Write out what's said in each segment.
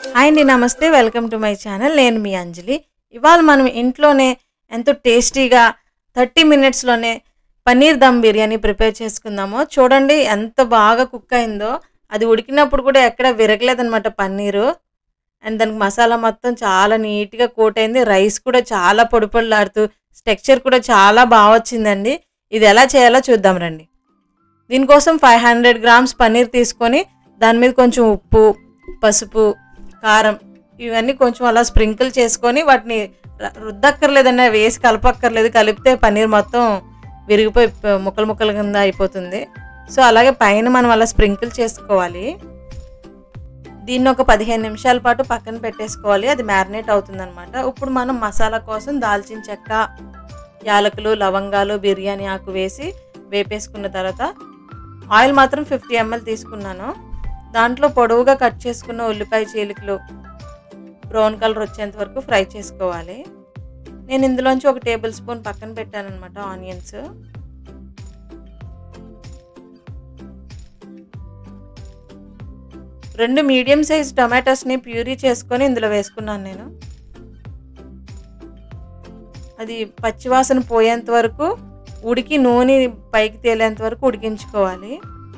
hi అండి నమస్తే welcome to my channel నేను మీ అంజలి ఇవాళ మనం ఇంట్లోనే ఎంతో టేస్టీగా థర్టీ మినిట్స్లోనే పన్నీర్ దమ్ బిర్యానీ ప్రిపేర్ చేసుకుందాము చూడండి ఎంత బాగా కుక్ అయిందో అది ఉడికినప్పుడు కూడా ఎక్కడ విరగలేదనమాట పన్నీరు అండ్ దానికి మసాలా మొత్తం చాలా నీట్గా కోట్ అయింది రైస్ కూడా చాలా పొడి పొడిలాడుతూ టెక్స్చర్ కూడా చాలా బాగా వచ్చిందండి ఇది ఎలా చేయాలో చూద్దాం రండి దీనికోసం ఫైవ్ హండ్రెడ్ గ్రామ్స్ పన్నీర్ తీసుకొని దాని మీద కొంచెం ఉప్పు పసుపు కారం ఇవన్నీ కొంచెం అలా స్ప్రింకిల్ చేసుకొని వాటిని ర- రుద్దక్కర్లేదన్న వేసి కలపక్కర్లేదు కలిపితే పన్నీర్ మొత్తం విరిగిపోయి ప- ముక్కలు ముక్కల కింద అయిపోతుంది సో అలాగే పైన మనం అలా స్ప్రింకిల్ చేసుకోవాలి దీన్ని ఒక పదిహేను నిమిషాల పాటు పక్కన పెట్టేసుకోవాలి అది మ్యారినేట్ అవుతుంది అనమాట ఇప్పుడు మనం మసాలా కోసం దాల్చిన చెక్క యాలకులు లవంగాలు బిర్యానీ ఆకు వేసి వేపేసుకున్న తర్వాత ఆయిల్ మాత్రం ఫిఫ్టీ ఎంఎల్ తీసుకున్నాను దాంట్లో పొడవుగా కట్ చేసుకున్న ఉల్లిపాయ చీలికలు బ్రౌన్ కలర్ వచ్చేంత వరకు ఫ్రై చేసుకోవాలి నేను ఇందులోంచి ఒక టేబుల్ స్పూన్ పక్కన పెట్టాను అనమాట ఆనియన్స్ రెండు మీడియం సైజ్ టొమాటోస్ని ప్యూరీ చేసుకొని ఇందులో వేసుకున్నాను నేను అది పచ్చివాసన పోయేంత వరకు ఉడికి నూనె పైకి తేలేంత వరకు ఉడికించుకోవాలి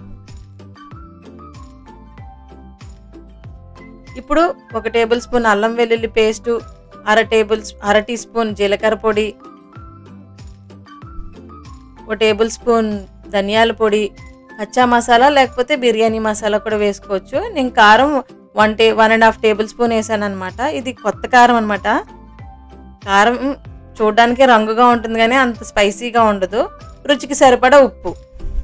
ఇప్పుడు ఒక టేబుల్ స్పూన్ అల్లం వెల్లుల్లి పేస్టు అర టేబుల్ అర టీ స్పూన్ జీలకర్ర పొడి ఒక టేబుల్ స్పూన్ ధనియాల పొడి కచ్చా మసాలా లేకపోతే బిర్యానీ మసాలా కూడా వేసుకోవచ్చు నేను కారం వన్ టే one and half tablespoon వేసాను అనమాట ఇది కొత్త కారం అనమాట కారం చూడడానికి రంగుగా ఉంటుంది కానీ అంత స్పైసీగా ఉండదు రుచికి సరిపడా ఉప్పు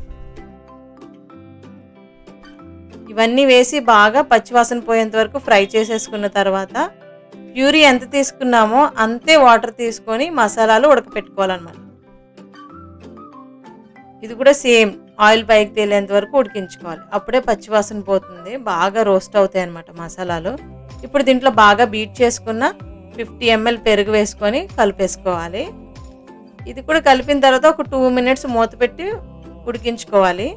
ఇవన్నీ వేసి బాగా పచ్చివాసన పోయేంత వరకు ఫ్రై చేసేసుకున్న తర్వాత ప్యూరీ ఎంత తీసుకున్నామో అంతే వాటర్ తీసుకొని మసాలాలు ఉడకపెట్టుకోవాలన్నమాట ఇది కూడా సేమ్ ఆయిల్ పైకి తేలేంత వరకు ఉడికించుకోవాలి అప్పుడే పచ్చివాసన పోతుంది బాగా రోస్ట్ అవుతాయి అన్నమాట మసాలాలు ఇప్పుడు దీంట్లో బాగా బీట్ చేసుకున్న ఫిఫ్టీ ఎంఎల్ పెరుగు వేసుకొని కలిపేసుకోవాలి ఇది కూడా కలిపిన తర్వాత ఒక టూ మినిట్స్ మూత పెట్టి ఉడికించుకోవాలి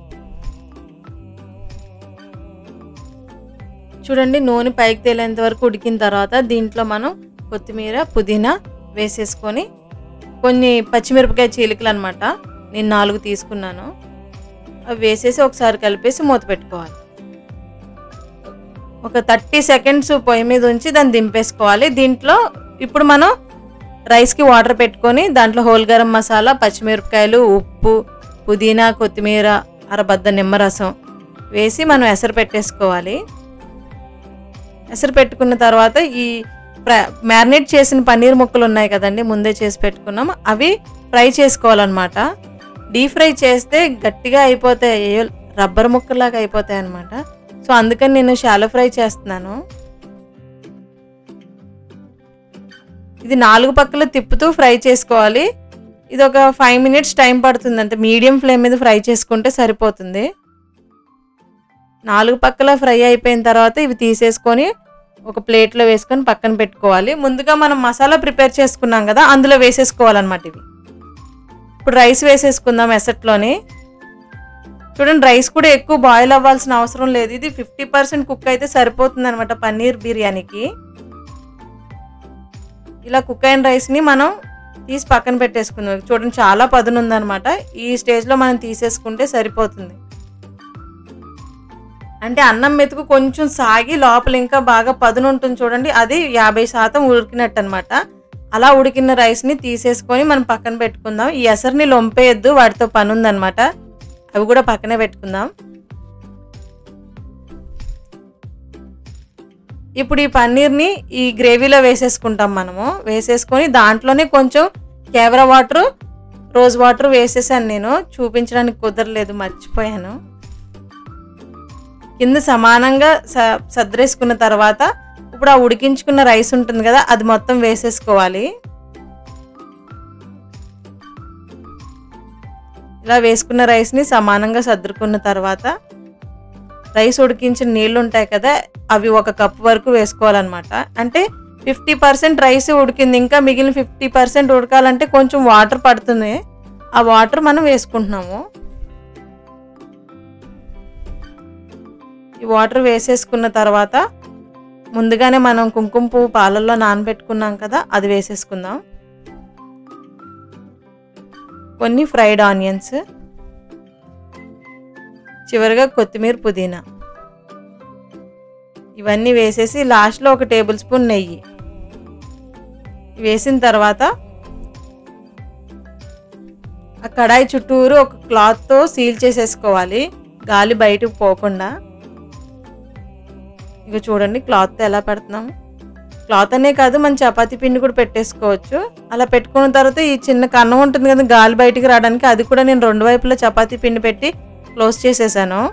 చూడండి నూనె పైకి తేలేంత వరకు ఉడికిన తర్వాత దీంట్లో మనం కొత్తిమీర పుదీనా వేసేసుకొని కొన్ని పచ్చిమిరపకాయ చీలికలు అనమాట నేను నాలుగు తీసుకున్నాను అవి వేసేసి ఒకసారి కలిపేసి మూత పెట్టుకోవాలి ఒక థర్టీ సెకండ్స్ పొయ్యి మీద ఉంచి దాన్ని దింపేసుకోవాలి దీంట్లో ఇప్పుడు మనం రైస్కి వాటర్ పెట్టుకొని దాంట్లో హోల్ గరం మసాలా పచ్చిమిరపకాయలు ఉప్పు పుదీనా కొత్తిమీర అరబద్ద నిమ్మరసం వేసి మనం ఎసరు పెట్టేసుకోవాలి ఎసరు పెట్టుకున్న తర్వాత ఈ మ్యారినేట్ చేసిన పన్నీర్ ముక్కలు ఉన్నాయి కదండి ముందే చేసి పెట్టుకున్నాం అవి ఫ్రై చేసుకోవాలన్నమాట డీప్ ఫ్రై చేస్తే గట్టిగా అయిపోతాయి అయ్యో రబ్బర్ ముక్కలాగా అయిపోతాయి అనమాట సో అందుకని నేను షాలో ఫ్రై చేస్తున్నాను ఇది నాలుగు పక్కల తిప్పుతూ ఫ్రై చేసుకోవాలి ఇది ఒక ఫైవ్ మినిట్స్ టైం పడుతుంది అంటే మీడియం ఫ్లేమ్ మీద ఫ్రై చేసుకుంటే సరిపోతుంది నాలుగు పక్కల ఫ్రై అయిపోయిన తర్వాత ఇవి తీసేసుకొని ఒక ప్లేట్లో వేసుకొని పక్కన పెట్టుకోవాలి ముందుగా మనం మసాలా ప్రిపేర్ చేసుకున్నాం కదా అందులో వేసేసుకోవాలన్నమాట ఇవి ఇప్పుడు రైస్ వేసేసుకుందాం ఎసట్లోని చూడండి రైస్ కూడా ఎక్కువ బాయిల్ అవ్వాల్సిన అవసరం లేదు ఇది ఫిఫ్టీ పర్సెంట్ కుక్ అయితే సరిపోతుంది అనమాట పన్నీర్ బిర్యానీకి ఇలా కుక్ అయిన రైస్ని మనం తీసి పక్కన పెట్టేసుకుందాం చూడండి చాలా పదును ఉందన్నమాట ఈ స్టేజ్లో మనం తీసేసుకుంటే సరిపోతుంది అంటే అన్నం మెతుకు కొంచెం సాగి లోపల ఇంకా బాగా పదును ఉంటుంది చూడండి అది యాభై శాతం ఉడికినట్టు అనమాట అలా ఉడికిన రైస్ని తీసేసుకొని మనం పక్కన పెట్టుకుందాం ఈ ఎసరిని లొంపేయద్దు వాటితో పని ఉందన్నమాట అవి కూడా పక్కనే పెట్టుకుందాం ఇప్పుడు ఈ పన్నీర్ని ఈ గ్రేవీలో వేసేసుకుంటాం మనము వేసేసుకొని దాంట్లోనే కొంచెం కేవరా వాటర్ రోజ్ వాటర్ వేసేసాను నేను చూపించడానికి కుదరలేదు మర్చిపోయాను కింద సమానంగా స సర్దేసుకున్న తర్వాత ఇప్పుడు ఆ ఉడికించుకున్న రైస్ ఉంటుంది కదా అది మొత్తం వేసేసుకోవాలి ఇలా వేసుకున్న రైస్ని సమానంగా సర్దుకున్న తర్వాత రైస్ ఉడికించిన నీళ్ళు ఉంటాయి కదా అవి ఒక కప్ వరకు వేసుకోవాలన్నమాట అంటే ఫిఫ్టీ పర్సెంట్ రైస్ ఉడికింది ఇంకా మిగిలిన ఫిఫ్టీ పర్సెంట్ ఉడకాలంటే కొంచెం వాటర్ పడుతుంది ఆ వాటర్ మనం వేసుకుంటున్నాము ఈ వాటర్ వేసేసుకున్న తర్వాత ముందుగానే మనం కుంకుమ పువ్వు పాలల్లో నానబెట్టుకున్నాం కదా అది వేసేసుకుందాం కొన్ని ఫ్రైడ్ ఆనియన్స్ చివరిగా కొత్తిమీర పుదీనా ఇవన్నీ వేసేసి లాస్ట్లో ఒక టేబుల్ స్పూన్ నెయ్యి వేసిన తర్వాత ఆ కడాయి చుట్టూరు ఒక క్లాత్తో సీల్ చేసేసుకోవాలి గాలి బయటకు పోకుండా ఇక చూడండి క్లాత్ ఎలా పెడుతున్నాము క్లాత్ అనే కాదు మన చపాతీ పిండి కూడా పెట్టేసుకోవచ్చు అలా పెట్టుకున్న తర్వాత ఈ చిన్న కన్నం ఉంటుంది కదా గాలి బయటికి రావడానికి అది కూడా నేను రెండు వైపులా చపాతీ పిండి పెట్టి క్లోజ్ చేసేసాను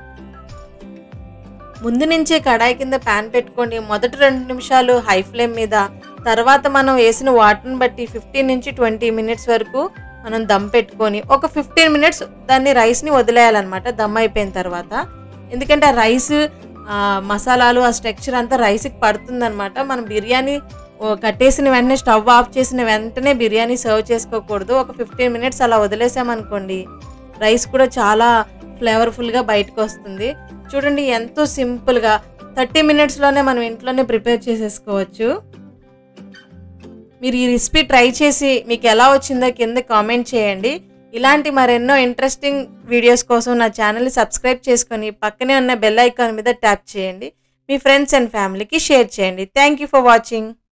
ముందు నుంచే కడాయి కింద ప్యాన్ పెట్టుకొని మొదటి రెండు నిమిషాలు హై ఫ్లేమ్ మీద తర్వాత మనం వేసిన వాటర్ని బట్టి ఫిఫ్టీన్ నుంచి ట్వంటీ మినిట్స్ వరకు మనం దమ్ పెట్టుకొని ఒక ఫిఫ్టీన్ మినిట్స్ దాన్ని రైస్ని వదిలేయాలన్నమాట దమ్ అయిపోయిన తర్వాత ఎందుకంటే ఆ రైస్ మసాలాలు ఆ స్ట్రక్చర్ అంతా రైస్కి పడుతుందన్నమాట మనం బిర్యానీ ఓ కట్టేసిన వెంటనే స్టవ్ ఆఫ్ చేసిన వెంటనే బిర్యానీ సర్వ్ చేసుకోకూడదు ఒక ఫిఫ్టీన్ మినిట్స్ అలా వదిలేసామనుకోండి రైస్ కూడా చాలా ఫ్లేవర్ఫుల్గా బయటకు వస్తుంది చూడండి ఎంతో సింపుల్గా థర్టీ మినిట్స్లోనే మనం ఇంట్లోనే ప్రిపేర్ చేసేసుకోవచ్చు మీరు ఈ రెసిపీ ట్రై చేసి మీకు ఎలా వచ్చిందో కింద కామెంట్ చేయండి ఇలాంటి మరెన్నో ఇంట్రెస్టింగ్ వీడియోస్ కోసం నా ఛానల్ని సబ్స్క్రైబ్ చేసుకొని పక్కనే ఉన్న బెల్ ఐకాన్ మీద ట్యాప్ చేయండి మీ ఫ్రెండ్స్ అండ్ ఫ్యామిలీకి షేర్ చేయండి థ్యాంక్ యూ ఫర్ వాచింగ్